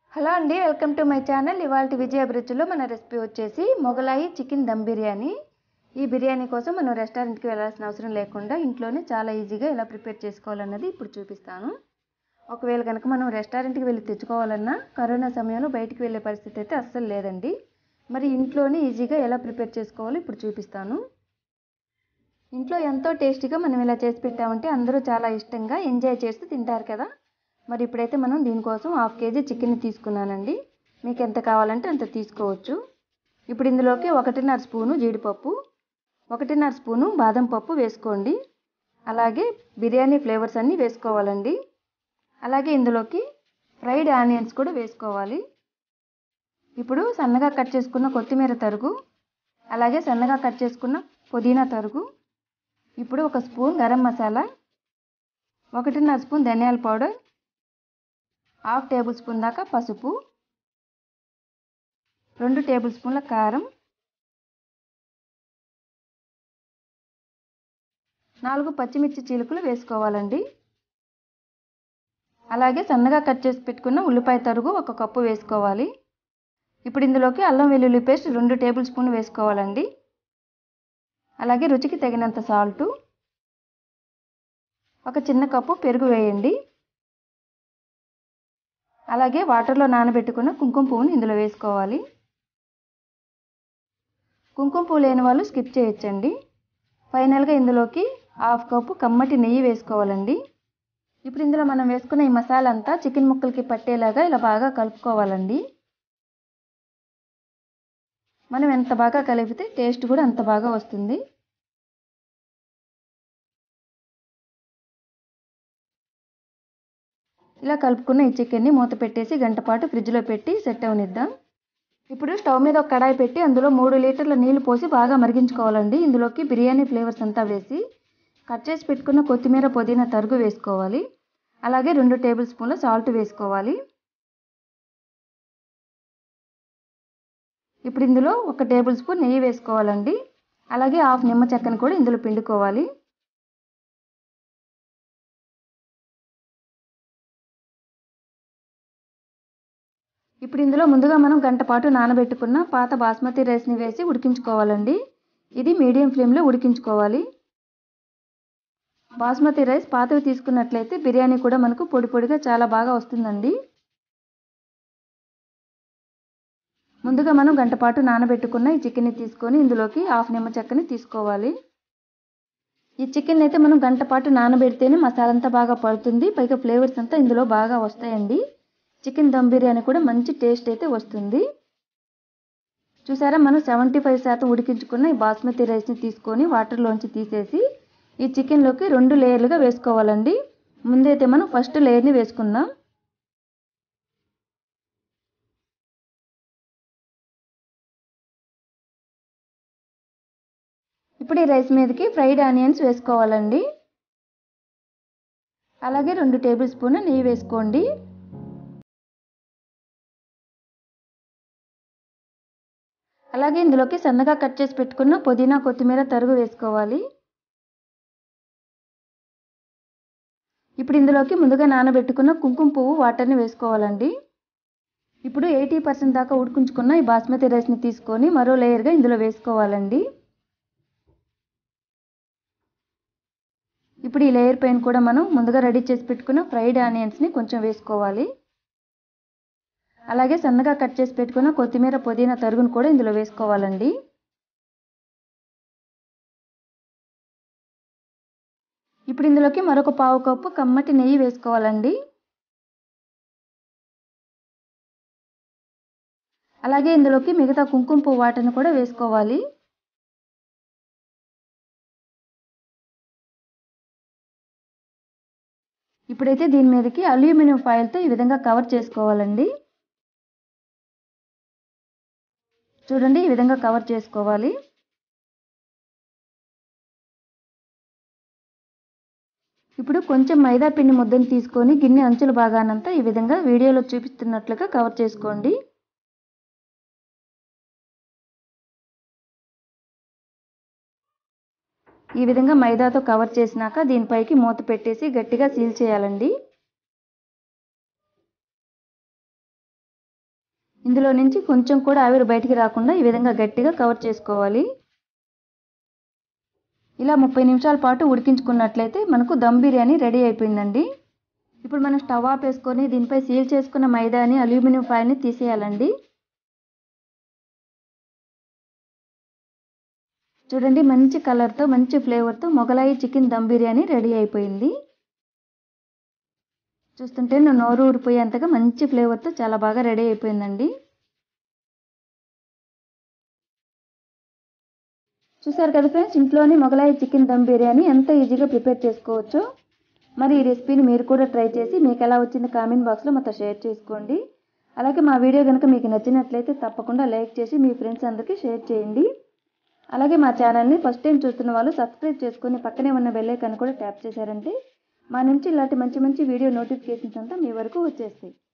hello అండి welcome to my channel ఇవాళ విజయ అభిరుచిలో మన రెసిపీ వచ్చేసి మొగలాయి చికెన్ దమ్ బిర్యానీ ఈ బిర్యానీ కోసం మనం రెస్టారెంట్కి వెళ్ళాల్సిన అవసరం లేకుండా ఇంట్లోనే చాలా ఈజీగా ఎలా ప్రిపేర్ చేసుకోవాలన్నది ఇప్పుడు చూపిస్తాను ఒకవేళ కనుక మనం రెస్టారెంట్కి వెళ్ళి తెచ్చుకోవాలన్నా కరోనా సమయంలో బయటికి వెళ్ళే పరిస్థితి అయితే అస్సలు లేదండి మరి ఇంట్లోనే ఈజీగా ఎలా ప్రిపేర్ చేసుకోవాలో ఇప్పుడు చూపిస్తాను ఇంట్లో ఎంతో టేస్టీగా మనం ఇలా చేసి పెట్టామంటే అందరూ చాలా ఇష్టంగా ఎంజాయ్ చేస్తూ తింటారు కదా మరి ఇప్పుడైతే మనం దీనికోసం హాఫ్ కేజీ చికెన్ తీసుకున్నానండి మీకు ఎంత కావాలంటే అంత తీసుకోవచ్చు ఇప్పుడు ఇందులోకి ఒకటిన్నర స్పూను జీడిపప్పు ఒకటిన్నర స్పూను బాదం పప్పు వేసుకోండి అలాగే బిర్యానీ ఫ్లేవర్స్ అన్నీ వేసుకోవాలండి అలాగే ఇందులోకి ఫ్రైడ్ ఆనియన్స్ కూడా వేసుకోవాలి ఇప్పుడు సన్నగా కట్ చేసుకున్న కొత్తిమీర తరుగు అలాగే సన్నగా కట్ చేసుకున్న పుదీనా తరుగు ఇప్పుడు ఒక స్పూన్ గరం మసాలా ఒకటిన్నర స్పూన్ ధనియాల పౌడర్ హాఫ్ టేబుల్ స్పూన్ దాకా పసుపు రెండు టేబుల్ స్పూన్ల కారం నాలుగు పచ్చిమిర్చి చీలుకలు వేసుకోవాలండి అలాగే సన్నగా కట్ చేసి పెట్టుకున్న ఉల్లిపాయ తరుగు ఒక కప్పు వేసుకోవాలి ఇప్పుడు ఇందులోకి అల్లం వెల్లుల్లి పేస్ట్ రెండు టేబుల్ స్పూన్ వేసుకోవాలండి అలాగే రుచికి తగినంత సాల్టు ఒక చిన్న కప్పు పెరుగు వేయండి అలాగే వాటర్లో నానబెట్టుకున్న కుంకుమ పువ్వుని ఇందులో వేసుకోవాలి కుంకుమ పువ్వు లేని వాళ్ళు స్కిప్ చేయొచ్చండి ఫైనల్గా ఇందులోకి హాఫ్ కప్పు కమ్మటి నెయ్యి వేసుకోవాలండి ఇప్పుడు ఇందులో మనం వేసుకున్న ఈ మసాలా అంతా చికెన్ ముక్కలకి పట్టేలాగా ఇలా బాగా కలుపుకోవాలండి మనం ఎంత బాగా కలిపితే టేస్ట్ కూడా అంత బాగా వస్తుంది ఇలా కలుపుకున్న ఈ చికెన్ని మూత పెట్టేసి గంట పాటు ఫ్రిడ్జ్లో పెట్టి సెట్ అవనిద్దాం ఇప్పుడు స్టవ్ మీద ఒక కడాయి పెట్టి అందులో మూడు లీటర్ల నీళ్లు పోసి బాగా మరిగించుకోవాలండి ఇందులోకి బిర్యానీ ఫ్లేవర్స్ అంతా వేసి కట్ చేసి పెట్టుకున్న కొత్తిమీర పుదీనా తరుగు వేసుకోవాలి అలాగే రెండు టేబుల్ స్పూన్ల సాల్ట్ వేసుకోవాలి ఇప్పుడు ఇందులో ఒక టేబుల్ స్పూన్ నెయ్యి వేసుకోవాలండి అలాగే హాఫ్ నిమ్మ చెక్కను కూడా ఇందులో పిండుకోవాలి ఇప్పుడు ఇందులో ముందుగా మనం గంట పాటు నానబెట్టుకున్న పాత బాస్మతి రైస్ని వేసి ఉడికించుకోవాలండి ఇది మీడియం ఫ్లేమ్లో ఉడికించుకోవాలి బాస్మతి రైస్ పాతవి తీసుకున్నట్లయితే బిర్యానీ కూడా మనకు పొడి పొడిగా చాలా బాగా వస్తుందండి ముందుగా మనం గంట పాటు నానబెట్టుకున్న ఈ చికెన్ని తీసుకొని ఇందులోకి హాఫ్ నిమ్మ చెక్కని తీసుకోవాలి ఈ చికెన్ అయితే మనం గంట పాటు నానబెడితేనే మసాలా అంతా బాగా పడుతుంది పైగా ఫ్లేవర్స్ అంతా ఇందులో బాగా వస్తాయండి చికెన్ దమ్ బిర్యానీ కూడా మంచి టేస్ట్ అయితే వస్తుంది చూసారా మనం సెవెంటీ ఫైవ్ శాతం ఉడికించుకున్న ఈ బాస్మతి రైస్ని తీసుకొని వాటర్లోంచి తీసేసి ఈ చికెన్లోకి రెండు లేయర్లుగా వేసుకోవాలండి ముందైతే మనం ఫస్ట్ లేయర్ని వేసుకుందాం ఇప్పుడు ఈ రైస్ మీదకి ఫ్రైడ్ ఆనియన్స్ వేసుకోవాలండి అలాగే రెండు టేబుల్ స్పూన్ నెయ్యి వేసుకోండి అలాగే ఇందులోకి సన్నగా కట్ చేసి పెట్టుకున్న పుదీనా కొత్తిమీర తరుగు వేసుకోవాలి ఇప్పుడు ఇందులోకి ముందుగా నానబెట్టుకున్న కుంకుమ పువ్వు వాటర్ని వేసుకోవాలండి ఇప్పుడు ఎయిటీ పర్సెంట్ దాకా ఉడికించుకున్న ఈ బాస్మతి రైస్ని తీసుకొని మరో లేయర్గా ఇందులో వేసుకోవాలండి ఇప్పుడు ఈ లేయర్ పైన కూడా మనం ముందుగా రెడీ చేసి పెట్టుకున్న ఫ్రైడ్ ఆనియన్స్ని కొంచెం వేసుకోవాలి అలాగే సన్నగా కట్ చేసి పెట్టుకున్న కొత్తిమీర పుదీనా తరుగును కూడా ఇందులో వేసుకోవాలండి ఇప్పుడు ఇందులోకి మరొక పావు కప్పు కమ్మటి నెయ్యి వేసుకోవాలండి అలాగే ఇందులోకి మిగతా కుంకుమ పువ్వు వాటర్ని కూడా వేసుకోవాలి ఇప్పుడైతే దీని మీదకి అల్యూమినియం ఫాయిల్తో ఈ విధంగా కవర్ చేసుకోవాలండి చూడండి ఈ విధంగా కవర్ చేసుకోవాలి ఇప్పుడు కొంచెం మైదా పిండి ముద్దను తీసుకొని గిన్నె అంచుల భాగానంతా ఈ విధంగా వీడియోలో చూపిస్తున్నట్లుగా కవర్ చేసుకోండి ఈ విధంగా మైదాతో కవర్ చేసినాక దీనిపైకి మూత పెట్టేసి గట్టిగా సీల్ చేయాలండి ఇందులో నుంచి కొంచెం కూడా ఆవిరి బయటికి రాకుండా ఈ విధంగా గట్టిగా కవర్ చేసుకోవాలి ఇలా ముప్పై నిమిషాల పాటు ఉడికించుకున్నట్లయితే మనకు దమ్ బిర్యానీ రెడీ అయిపోయిందండి ఇప్పుడు మనం స్టవ్ ఆఫ్ వేసుకొని దీనిపై సీల్ చేసుకున్న మైదాని అల్యూమినియం ఫాయిల్ని తీసేయాలండి చూడండి మంచి కలర్తో మంచి ఫ్లేవర్తో మొగలాయి చికెన్ దమ్ బిర్యానీ రెడీ అయిపోయింది చూస్తుంటే నేను నోరు ఊరిపోయేంతగా మంచి ఫ్లేవర్తో చాలా బాగా రెడీ అయిపోయిందండి చూసారు కదా ఫ్రెండ్స్ ఇంట్లోనే మొగలాయి చికెన్ దమ్ బిర్యానీ ఎంత ఈజీగా ప్రిపేర్ చేసుకోవచ్చో మరి ఈ రెసిపీని మీరు కూడా ట్రై చేసి మీకు ఎలా వచ్చిందో కామెంట్ బాక్స్లో మాతో షేర్ చేసుకోండి అలాగే మా వీడియో కనుక మీకు నచ్చినట్లయితే తప్పకుండా లైక్ చేసి మీ ఫ్రెండ్స్ అందరికీ షేర్ చేయండి అలాగే మా ఛానల్ని ఫస్ట్ టైం చూస్తున్న వాళ్ళు సబ్స్క్రైబ్ చేసుకొని పక్కనే ఉన్న బెల్ ఐకాన్ కూడా ట్యాప్ చేశారంటే మా నుంచి ఇలాంటి మంచి మంచి వీడియో నోటిఫికేషన్స్ అంతా మీ వరకు వచ్చేస్తాయి